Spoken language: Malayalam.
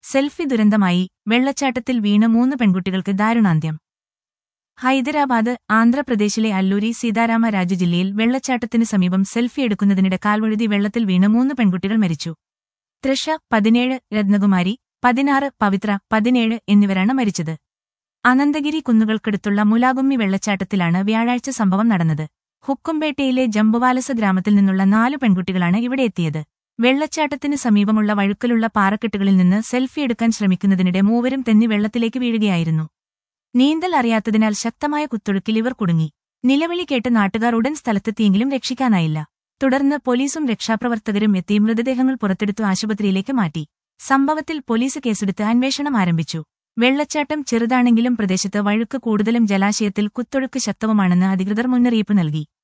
സെൽഫി ദുരന്തമായി വെള്ളച്ചാട്ടത്തിൽ വീണ് മൂന്ന് പെൺകുട്ടികൾക്ക് ദാരുണാന്ത്യം ഹൈദരാബാദ് ആന്ധ്രാപ്രദേശിലെ അല്ലൂരി സീതാരാമരാജു ജില്ലയിൽ വെള്ളച്ചാട്ടത്തിന് സമീപം സെൽഫി എടുക്കുന്നതിനിടെ കാൽവഴുതി വെള്ളത്തിൽ വീണ് മൂന്ന് പെൺകുട്ടികൾ മരിച്ചു തൃഷ പതിനേഴ് രത്നകുമാരി പതിനാറ് പവിത്ര പതിനേഴ് എന്നിവരാണ് മരിച്ചത് അനന്തഗിരി കുന്നുകൾക്കടുത്തുള്ള മുലാഗുമ്മി വെള്ളച്ചാട്ടത്തിലാണ് വ്യാഴാഴ്ച സംഭവം നടന്നത് ഹുക്കുംപേട്ടയിലെ ജംബുവാലസ ഗ്രാമത്തിൽ നിന്നുള്ള നാലു പെൺകുട്ടികളാണ് ഇവിടെ എത്തിയത് വെള്ളച്ചാട്ടത്തിന് സമീപമുള്ള വഴുക്കലുള്ള പാറക്കെട്ടുകളിൽ നിന്ന് സെൽഫി എടുക്കാൻ ശ്രമിക്കുന്നതിനിടെ മൂവരും തെന്നി വെള്ളത്തിലേക്ക് വീഴുകയായിരുന്നു നീന്തൽ അറിയാത്തതിനാൽ ശക്തമായ കുത്തൊഴുക്കിൽ ഇവർ കുടുങ്ങി നിലവിളി കേട്ട് നാട്ടുകാർ ഉടൻ സ്ഥലത്തെത്തിയെങ്കിലും രക്ഷിക്കാനായില്ല തുടർന്ന് പോലീസും രക്ഷാപ്രവർത്തകരും എത്തി മൃതദേഹങ്ങൾ പുറത്തെടുത്തു ആശുപത്രിയിലേക്ക് മാറ്റി സംഭവത്തിൽ പോലീസ് കേസെടുത്ത് അന്വേഷണം ആരംഭിച്ചു വെള്ളച്ചാട്ടം ചെറുതാണെങ്കിലും പ്രദേശത്ത് വഴുക്ക് കൂടുതലും ജലാശയത്തിൽ കുത്തൊഴുക്ക് ശക്തവുമാണെന്ന് അധികൃതർ മുന്നറിയിപ്പ് നൽകി